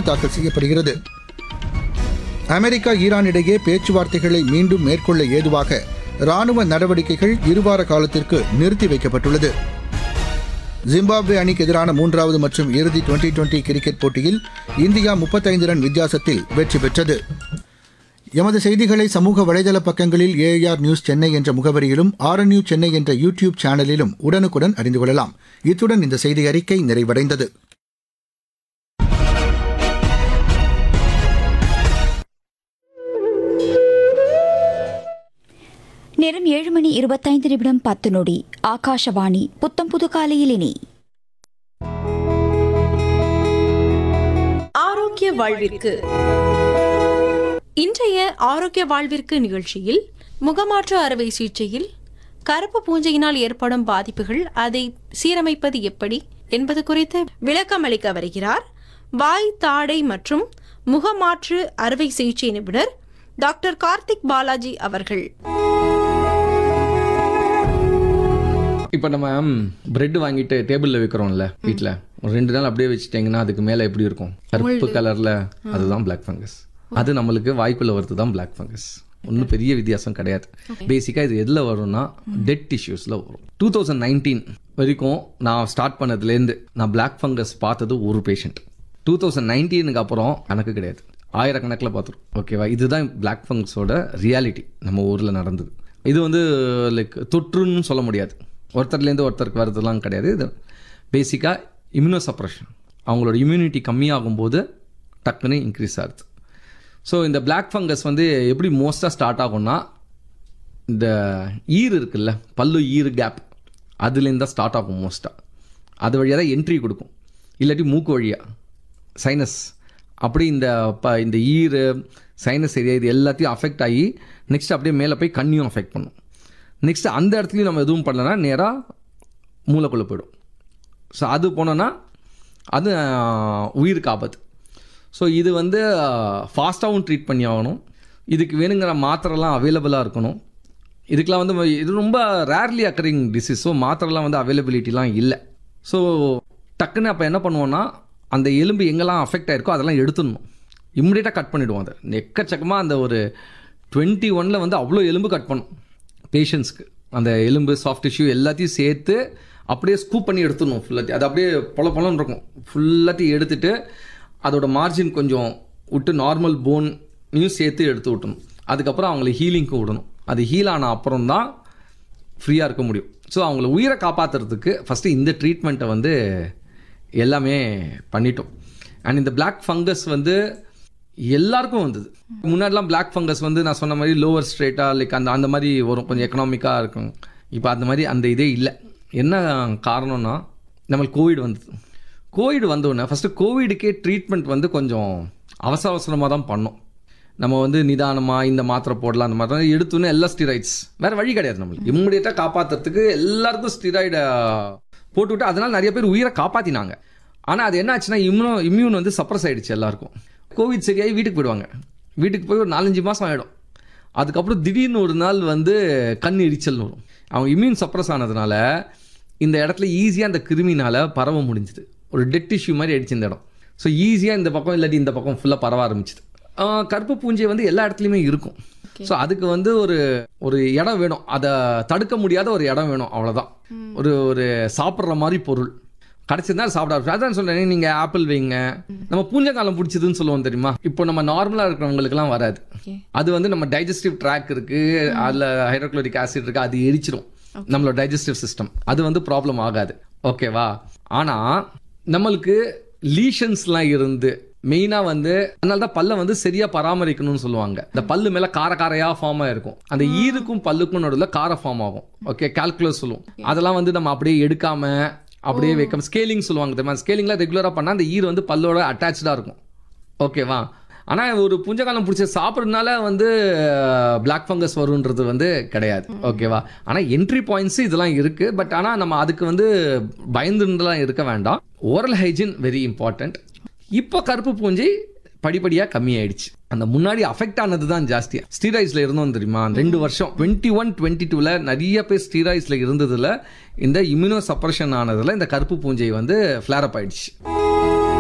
தாக்கல் செய்யப்படுகிறது America Iran இடையே பேச்சுவார்த்தைகளை மீண்டும் மேற்கொள்ள ஏதுவாக ராணுவ நடவடிக்கைகள் இருவார காலத்திற்கு நிறுத்தி வைக்கப்பட்டுள்ளது ஜிம்பாப்வே அணிக்கு எதிரான மூன்றாவது மற்றும் இறுதி டுவெண்டி டுவெண்டி கிரிக்கெட் போட்டியில் இந்தியா முப்பத்தைந்து ரன் வித்தியாசத்தில் வெற்றி பெற்றது எமது செய்திகளை சமூக வலைதள பக்கங்களில் ஏஆர் நியூஸ் சென்னை என்ற முகவரியிலும் ஆர்என்யூ சென்னை என்ற யூடியூப் சேனலிலும் உடனுக்குடன் அறிந்து கொள்ளலாம் இத்துடன் இந்த செய்தி அறிக்கை நிறைவடைந்தது நேரம் ஏழு மணி இருபத்தைந்து நிமிடம் பத்து நொடி ஆகாஷவாணி புத்தம் புது காலையில் இனி ஆரோக்கிய வாழ்விற்கு இன்றைய ஆரோக்கிய வாழ்விற்கு நிகழ்ச்சியில் முகமாற்று அறுவை சிகிச்சையில் கருப்பு பூஞ்சையினால் ஏற்படும் பாதிப்புகள் அதை சீரமைப்பது எப்படி என்பது குறித்து விளக்கம் அளிக்க வருகிறார் வாய் தாடை மற்றும் முகமாற்று அறுவை சிகிச்சை நிபுணர் டாக்டர் கார்த்திக் பாலாஜி அவர்கள் இப்போ நம்ம பிரெட் வாங்கிட்டு டேபிளில் வைக்கிறோம்ல வீட்டில் ஒரு ரெண்டு நாள் அப்படியே வச்சுட்டீங்கன்னா அதுக்கு மேலே எப்படி இருக்கும் கருப்பு கலரில் அதுதான் பிளாக் ஃபங்கஸ் அது நம்மளுக்கு வாய்க்குள்ள வருது தான் பிளாக் ஃபங்கஸ் ஒன்றும் பெரிய வித்தியாசம் கிடையாது பேசிக்காக இது எதில் வரும்னா டெட் டிஷ்யூஸில் வரும் டூ தௌசண்ட் நைன்டீன் வரைக்கும் நான் ஸ்டார்ட் பண்ணதுலேருந்து நான் பிளாக் ஃபங்கஸ் பார்த்தது ஒரு பேஷண்ட் டூ தௌசண்ட் நைன்டீனுக்கு அப்புறம் கணக்கு கிடையாது ஆயிரக்கணக்கில் பார்த்துரும் ஓகேவா இதுதான் பிளாக் ஃபங்கஸோட ரியாலிட்டி நம்ம ஊரில் நடந்தது இது வந்து லைக் தொற்றுன்னு சொல்ல முடியாது ஒருத்தர்லேருந்து ஒருத்தருக்கு வரதுலாம் கிடையாது இது பேசிக்காக இம்யூனோ சப்ரஷன் அவங்களோட இம்யூனிட்டி கம்மியாகும் போது டக்குன்னு இன்க்ரீஸ் ஆகுது ஸோ இந்த பிளாக் ஃபங்கஸ் வந்து எப்படி மோஸ்ட்டாக ஸ்டார்ட் ஆகும்னா இந்த ஈர் இருக்குல்ல பல்லு ஈர் கேப் அதுலேருந்து தான் ஸ்டார்ட் ஆகும் மோஸ்ட்டாக அது வழியாக தான் என்ட்ரி கொடுக்கும் இல்லாட்டி மூக்கு வழியாக சைனஸ் அப்படி இந்த ப இந்த ஈர் சைனஸ் ஏரியா இது எல்லாத்தையும் அஃபெக்ட் ஆகி நெக்ஸ்ட் அப்படியே மேலே போய் கண்ணையும் அஃபெக்ட் பண்ணும் நெக்ஸ்ட் அந்த இடத்துலையும் நம்ம எதுவும் பண்ணலன்னா நேராக மூளைக்குள்ளே போயிடும் ஸோ அது போனோன்னா அது ஆஹ், உயிருக்கு ஆபத்து ஸோ இது வந்து ஃபாஸ்ட்டாகவும் ட்ரீட் பண்ணி ஆகணும் இதுக்கு வேணுங்கிற மாத்திரைலாம் அவைலபிளாக இருக்கணும் இதுக்கெலாம் வந்து இது ரொம்ப ரேர்லி அக்கரிங் டிசீஸ் ஸோ மாத்திரைலாம் வந்து அவைலபிலிட்டிலாம் இல்லை ஸோ டக்குன்னு அப்போ என்ன பண்ணுவோன்னா அந்த எலும்பு எங்கெல்லாம் அஃபெக்ட் ஆயிருக்கோ அதெல்லாம் எடுத்துடணும் இம்மிடியட்டாக கட் பண்ணிவிடுவோம் அதை எக்கச்சக்கமாக அந்த ஒரு டுவெண்ட்டி ஒனில் வந்து அவ்வளோ எலும்பு கட் பண்ணும் பேஷண்ட்ஸ்க்கு அந்த எலும்பு சாஃப்ட் டிஷ்யூ எல்லாத்தையும் சேர்த்து அப்படியே ஸ்கூப் பண்ணி எடுத்துடணும் ஃபுல்லாத்தையும் அது அப்படியே பொல பொலன்னு இருக்கும் ஃபுல்லாத்தையும் எடுத்துட்டு அதோட மார்ஜின் கொஞ்சம் விட்டு நார்மல் போனையும் சேர்த்து எடுத்து விட்டணும் அதுக்கப்புறம் அவங்கள ஹீலிங்க்கு விடணும் அது ஹீல் ஆன அப்புறம் தான் ஃப்ரீயாக இருக்க முடியும் ஸோ அவங்கள உயிரை காப்பாற்றுறதுக்கு ஃபஸ்ட்டு இந்த ட்ரீட்மெண்ட்டை வந்து எல்லாமே பண்ணிட்டோம் அண்ட் இந்த பிளாக் ஃபங்கஸ் வந்து எல்லாருக்கும் வந்தது முன்னாடிலாம் பிளாக் ஃபங்கஸ் வந்து நான் சொன்ன மாதிரி லோவர் ஸ்ட்ரேட்டாக லைக் அந்த அந்த மாதிரி வரும் கொஞ்சம் எக்கனாமிக்காக இருக்கும் இப்போ அந்த மாதிரி அந்த இதே இல்லை என்ன காரணம்னா நம்மளுக்கு கோவிட் வந்தது கோவிட் வந்தோடனே ஃபஸ்ட்டு கோவிடுக்கே ட்ரீட்மெண்ட் வந்து கொஞ்சம் அவசர அவசரமாக தான் பண்ணோம் நம்ம வந்து நிதானமாக இந்த மாத்திரை போடலாம் அந்த மாதிரி எடுத்தோன்னே எல்லா ஸ்டிராய்ட்ஸ் வேறு வழி கிடையாது நம்மளுக்கு இம்மிடியட்டாக காப்பாற்றுறதுக்கு எல்லாருக்கும் ஸ்டிராய்டை போட்டுவிட்டு அதனால் நிறைய பேர் உயிரை காப்பாற்றினாங்க ஆனால் அது என்ன ஆச்சுன்னா இம்யூனோ இம்யூன் வந்து சப்ரஸ் ஆயிடுச்சு எல்லாருக்கும் கோவிட் சரியாகி வீட்டுக்கு போயிடுவாங்க வீட்டுக்கு போய் ஒரு நாலஞ்சு மாதம் ஆகிடும் அதுக்கப்புறம் திடீர்னு ஒரு நாள் வந்து கண் எரிச்சல் வரும் அவங்க இம்யூன் சப்ரஸ் ஆனதுனால இந்த இடத்துல ஈஸியாக அந்த கிருமினால பரவ முடிஞ்சுது ஒரு டெட் டிஷ்யூ மாதிரி ஆயிடுச்சு இந்த இடம் ஸோ ஈஸியாக இந்த பக்கம் இல்லாட்டி இந்த பக்கம் ஃபுல்லாக பரவ ஆரம்பிச்சுது ஆஹ் கருப்பு பூஞ்சை வந்து எல்லா இடத்துலையுமே இருக்கும் ஸோ அதுக்கு வந்து ஒரு ஒரு இடம் வேணும் அதை தடுக்க முடியாத ஒரு இடம் வேணும் அவ்வளோதான் ஒரு ஒரு சாப்பிட்ற மாதிரி பொருள் கிடச்சிருந்தா சாப்பிட அதான் சொல்றேன் நீங்கள் ஆப்பிள் வைங்க நம்ம பூஞ்சக்காலம் பிடிச்சதுன்னு சொல்லுவோம் தெரியுமா இப்போ நம்ம நார்மலாக இருக்கிறவங்களுக்குலாம் வராது அது வந்து நம்ம டைஜஸ்டிவ் ட்ராக் இருக்கு அதில் ஹைட்ரோக்ளோரிக் ஆசிட் இருக்கு அது எரிச்சிடும் நம்மளோட டைஜஸ்டிவ் சிஸ்டம் அது வந்து ப்ராப்ளம் ஆகாது ஓகேவா ஆனால் நம்மளுக்கு லீஷன்ஸ்லாம் இருந்து மெயினாக வந்து அதனால தான் பல்லை வந்து சரியாக பராமரிக்கணும்னு சொல்லுவாங்க இந்த பல்லு மேலே கார காரையாக ஃபார்ம் ஆயிருக்கும் அந்த ஈருக்கும் பல்லுக்கும் நடுவில் கார ஃபார்ம் ஆகும் ஓகே கால்குலஸ் சொல்லுவோம் அதெல்லாம் வந்து நம்ம அப்படியே எடுக்காம அப்படியே வைக்க ஸ்கேலிங் சொல்லுவாங்க தெரியுமா ஸ்கேலிங்லாம் ரெகுலராக பண்ணால் அந்த ஈர் வந்து பல்லோட அட்டாச்சாக இருக்கும் ஓகேவா ஆனால் ஒரு புஞ்சகாலம் பிடிச்ச சாப்பிட்றதுனால வந்து பிளாக் ஃபங்கஸ் வருன்றது வந்து கிடையாது ஓகேவா ஆனால் என்ட்ரி பாயிண்ட்ஸ் இதெல்லாம் இருக்குது பட் ஆனால் நம்ம அதுக்கு வந்து பயந்துலாம் இருக்க வேண்டாம் ஓரல் ஹைஜின் வெரி இம்பார்ட்டண்ட் இப்போ கருப்பு பூஞ்சை படிப்படியாக கம்மியாயிடுச்சு அந்த முன்னாடி அஃபெக்ட் ஆனது தான் ஜாஸ்தியா ஸ்டீராய்ட்ஸ்ல இருந்தோம் தெரியுமா ரெண்டு வருஷம் டுவெண்ட்டி ஒன் டுவெண்ட்டி டூவில் நிறைய பேர் ஸ்டீராய்ட்ஸ்ல இருந்ததுல இந்த இம்யூனோ சப்ரஷன் ஆனதுல இந்த கருப்பு பூஞ்சை வந்து ஃப்ளேரப் ஆயிடுச்சு